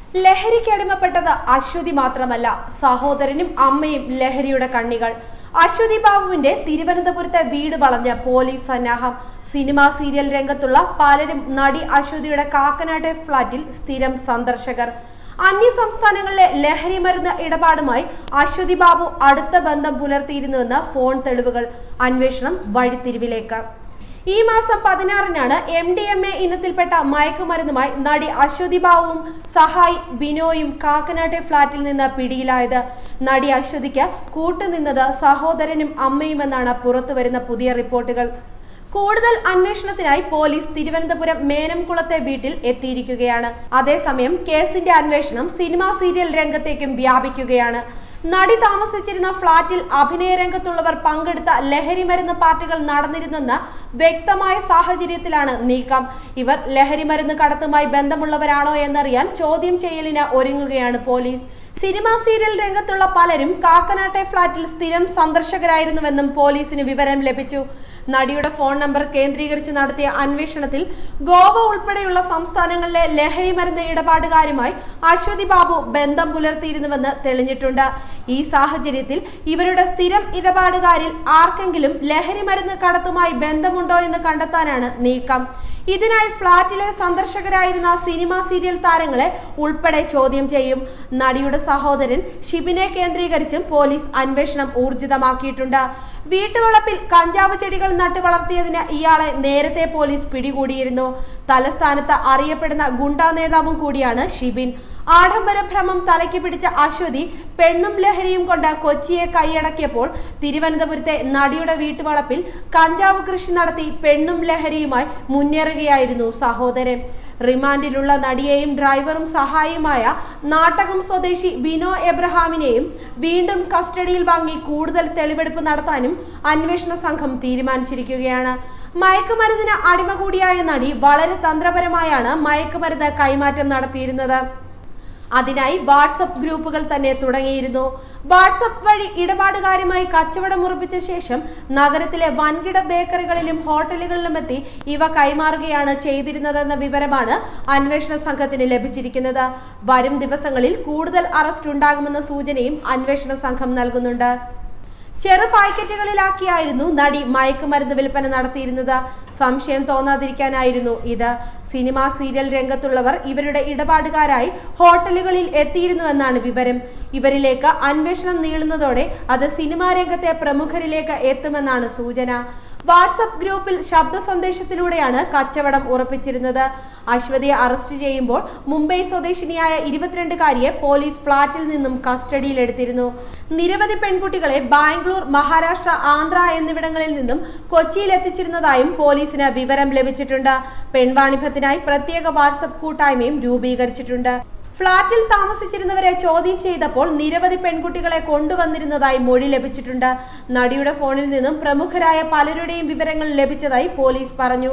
ലഹരിക്കടിമപ്പെട്ടത് അശ്വതി മാത്രമല്ല സഹോദരനും അമ്മയും ലഹരിയുടെ കണ്ണികൾ അശ്വതി ബാബുവിന്റെ തിരുവനന്തപുരത്തെ വീട് വളഞ്ഞ പോലീസ് സന്നാഹം സിനിമാ സീരിയൽ രംഗത്തുള്ള പലരും നടി അശ്വതിയുടെ കാക്കനാട്ടെ ഫ്ളാറ്റിൽ സ്ഥിരം സന്ദർശകർ അന്യ സംസ്ഥാനങ്ങളിലെ ലഹരി മരുന്ന് ഇടപാടുമായി അശ്വതി ബാബു അടുത്ത ബന്ധം പുലർത്തിയിരുന്നുവെന്ന് ഫോൺ തെളിവുകൾ അന്വേഷണം വഴിത്തിരിവിലേക്ക് ഈ മാസം പതിനാറിനാണ് എം ഡി എം എ ഇനത്തിൽപ്പെട്ട മയക്കുമരുന്നുമായി നടി അശ്വതി ബാബുവും സഹായ് ബിനോയും കാക്കനാട്ടെ ഫ്ളാറ്റിൽ നിന്ന് പിടിയിലായത് നടി അശ്വതിക്ക് കൂട്ടുനിന്നത് സഹോദരനും അമ്മയുമെന്നാണ് പുറത്തുവരുന്ന പുതിയ റിപ്പോർട്ടുകൾ കൂടുതൽ അന്വേഷണത്തിനായി പോലീസ് തിരുവനന്തപുരം മേനംകുളത്തെ വീട്ടിൽ എത്തിയിരിക്കുകയാണ് അതേസമയം കേസിന്റെ അന്വേഷണം സിനിമാ സീരിയൽ രംഗത്തേക്കും വ്യാപിക്കുകയാണ് നടി താമസിച്ചിരുന്ന ഫ്ളാറ്റിൽ അഭിനയ രംഗത്തുള്ളവർ പങ്കെടുത്ത ലഹരി മരുന്ന് പാർട്ടികൾ നടന്നിരുന്നെന്ന് വ്യക്തമായ സാഹചര്യത്തിലാണ് നീക്കം ഇവർ ലഹരി മരുന്ന് കടത്തുമായി ബന്ധമുള്ളവരാണോ എന്നറിയാൻ ചോദ്യം ചെയ്യലിന് ഒരുങ്ങുകയാണ് പോലീസ് സിനിമാ സീരിയൽ രംഗത്തുള്ള പലരും കാക്കനാട്ടെ ഫ്ളാറ്റിൽ സ്ഥിരം സന്ദർശകരായിരുന്നുവെന്നും പോലീസിന് വിവരം ലഭിച്ചു നടിയുടെ ഫോൺ നമ്പർ കേന്ദ്രീകരിച്ച് നടത്തിയ അന്വേഷണത്തിൽ ഗോവ ഉൾപ്പെടെയുള്ള സംസ്ഥാനങ്ങളിലെ ലഹരി മരുന്ന് ഇടപാടുകാരുമായി അശ്വതി ബാബു ബന്ധം പുലർത്തിയിരുന്നുവെന്ന് തെളിഞ്ഞിട്ടുണ്ട് ഈ സാഹചര്യത്തിൽ ഇവരുടെ സ്ഥിരം ഇടപാടുകാരിൽ ആർക്കെങ്കിലും ലഹരി മരുന്ന് കടത്തുമായി ബന്ധമുണ്ടോ എന്ന് കണ്ടെത്താനാണ് നീക്കം ഇതിനായി ഫ്ളാറ്റിലെ സന്ദർശകരായിരുന്ന സിനിമാ സീരിയൽ താരങ്ങളെ ഉൾപ്പെടെ ചോദ്യം ചെയ്യും നടിയുടെ സഹോദരൻ ഷിബിനെ കേന്ദ്രീകരിച്ചും പോലീസ് അന്വേഷണം ഊർജിതമാക്കിയിട്ടുണ്ട് വീട്ടുവളപ്പിൽ കഞ്ചാവ് ചെടികൾ നട്ടു വളർത്തിയതിന് ഇയാളെ നേരത്തെ പോലീസ് പിടികൂടിയിരുന്നു തലസ്ഥാനത്ത് അറിയപ്പെടുന്ന ഗുണ്ടാ നേതാവും കൂടിയാണ് ഷിബിൻ ആഡംബര ഭ്രമം തലയ്ക്ക് പിടിച്ച അശ്വതി പെണ്ണും ലഹരിയും കൊണ്ട് കൊച്ചിയെ കൈയടക്കിയപ്പോൾ തിരുവനന്തപുരത്തെ നടിയുടെ വീട്ടുവളപ്പിൽ കഞ്ചാവ് കൃഷി നടത്തി പെണ്ണും ലഹരിയുമായി മുന്നേറുകയായിരുന്നു സഹോദരൻ റിമാൻഡിലുള്ള നടിയെയും ഡ്രൈവറും സഹായിയുമായ നാട്ടകം സ്വദേശി ബിനോ എബ്രഹാമിനെയും വീണ്ടും കസ്റ്റഡിയിൽ വാങ്ങി കൂടുതൽ തെളിവെടുപ്പ് നടത്താനും അന്വേഷണ സംഘം തീരുമാനിച്ചിരിക്കുകയാണ് മയക്കുമരുന്നിന് അടിമ കൂടിയായ നടി വളരെ തന്ത്രപരമായാണ് മയക്കുമരുന്ന് കൈമാറ്റം നടത്തിയിരുന്നത് അതിനായി വാട്സപ്പ് ഗ്രൂപ്പുകൾ തന്നെ തുടങ്ങിയിരുന്നു വാട്സപ്പ് വഴി ഇടപാടുകാരുമായി കച്ചവടം ഉറപ്പിച്ച ശേഷം നഗരത്തിലെ വൻകിട ബേക്കറികളിലും ഹോട്ടലുകളിലും എത്തി ഇവ കൈമാറുകയാണ് ചെയ്തിരുന്നതെന്ന വിവരമാണ് അന്വേഷണ സംഘത്തിന് ലഭിച്ചിരിക്കുന്നത് വരും ദിവസങ്ങളിൽ കൂടുതൽ അറസ്റ്റ് ഉണ്ടാകുമെന്ന സൂചനയും അന്വേഷണ സംഘം നൽകുന്നുണ്ട് ചെറു പാക്കറ്റുകളിലാക്കിയായിരുന്നു നടി മയക്കുമരുന്ന് വിൽപ്പന നടത്തിയിരുന്നത് സംശയം തോന്നാതിരിക്കാനായിരുന്നു ഇത് സിനിമാ സീരിയൽ രംഗത്തുള്ളവർ ഇവരുടെ ഇടപാടുകാരായി ഹോട്ടലുകളിൽ എത്തിയിരുന്നുവെന്നാണ് വിവരം ഇവരിലേക്ക് അന്വേഷണം നീളുന്നതോടെ അത് സിനിമാ രംഗത്തെ പ്രമുഖരിലേക്ക് എത്തുമെന്നാണ് സൂചന വാട്സപ്പ് ഗ്രൂപ്പിൽ ശബ്ദ സന്ദേശത്തിലൂടെയാണ് കച്ചവടം ഉറപ്പിച്ചിരുന്നത് അശ്വതിയെ അറസ്റ്റ് ചെയ്യുമ്പോൾ മുംബൈ സ്വദേശിനിയായ ഇരുപത്തിരണ്ടുകാരിയെ പോലീസ് ഫ്ളാറ്റിൽ നിന്നും കസ്റ്റഡിയിലെടുത്തിരുന്നു നിരവധി പെൺകുട്ടികളെ ബാംഗ്ലൂർ മഹാരാഷ്ട്ര ആന്ധ്ര എന്നിവിടങ്ങളിൽ നിന്നും കൊച്ചിയിൽ എത്തിച്ചിരുന്നതായും പോലീസിന് വിവരം ലഭിച്ചിട്ടുണ്ട് പെൺവാണിഭത്തിനായി പ്രത്യേക വാട്സപ്പ് കൂട്ടായ്മയും രൂപീകരിച്ചിട്ടുണ്ട് ഫ്ളാറ്റിൽ താമസിച്ചിരുന്നവരെ ചോദ്യം ചെയ്തപ്പോൾ നിരവധി പെൺകുട്ടികളെ കൊണ്ടുവന്നിരുന്നതായി മൊഴി ലഭിച്ചിട്ടുണ്ട് നടിയുടെ ഫോണിൽ നിന്നും പ്രമുഖരായ പലരുടെയും വിവരങ്ങൾ ലഭിച്ചതായി പോലീസ് പറഞ്ഞു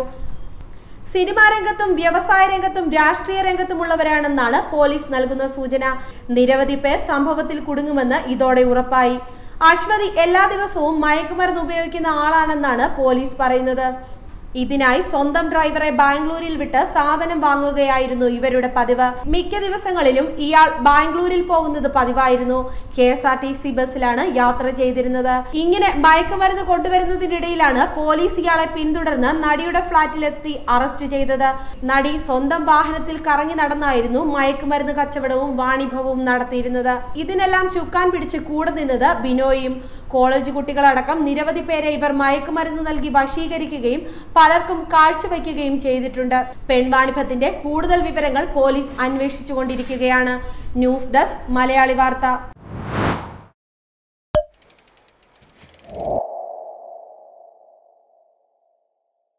സിനിമാ രംഗത്തും വ്യവസായ രംഗത്തും രാഷ്ട്രീയ രംഗത്തുമുള്ളവരാണെന്നാണ് പോലീസ് നൽകുന്ന സൂചന നിരവധി പേർ സംഭവത്തിൽ കുടുങ്ങുമെന്ന് ഇതോടെ ഉറപ്പായി അശ്വതി എല്ലാ ദിവസവും മയക്കുമരുന്ന് ഉപയോഗിക്കുന്ന ആളാണെന്നാണ് പോലീസ് പറയുന്നത് ഇതിനായി സ്വന്തം ഡ്രൈവറെ ബാംഗ്ലൂരിൽ വിട്ട് സാധനം വാങ്ങുകയായിരുന്നു ഇവരുടെ പതിവ് മിക്ക ദിവസങ്ങളിലും ഇയാൾ ബാംഗ്ലൂരിൽ പോകുന്നത് പതിവായിരുന്നു K S R T C ബസ്സിലാണ് യാത്ര ചെയ്തിരുന്നത് ഇങ്ങനെ മയക്കുമരുന്ന് കൊണ്ടുവരുന്നതിനിടയിലാണ് പോലീസ് ഇയാളെ പിന്തുടർന്ന് നടിയുടെ ഫ്ളാറ്റിലെത്തി അറസ്റ്റ് ചെയ്തത് നടി സ്വന്തം വാഹനത്തിൽ കറങ്ങി നടന്നായിരുന്നു മയക്കുമരുന്ന് കച്ചവടവും വാണിഭവും നടത്തിയിരുന്നത് ഇതിനെല്ലാം ചുക്കാൻ പിടിച്ച് കൂടെ നിന്നത് ബിനോയും കോളേജ് കുട്ടികളടക്കം നിരവധി പേരെ ഇവർ മയക്കുമരുന്ന് നൽകി വശീകരിക്കുകയും പലർക്കും കാഴ്ചവെക്കുകയും ചെയ്തിട്ടുണ്ട് പെൺവാണിഭത്തിന്റെ കൂടുതൽ വിവരങ്ങൾ പോലീസ് അന്വേഷിച്ചുകൊണ്ടിരിക്കുകയാണ് ന്യൂസ് ഡെസ്ക് മലയാളി വാർത്ത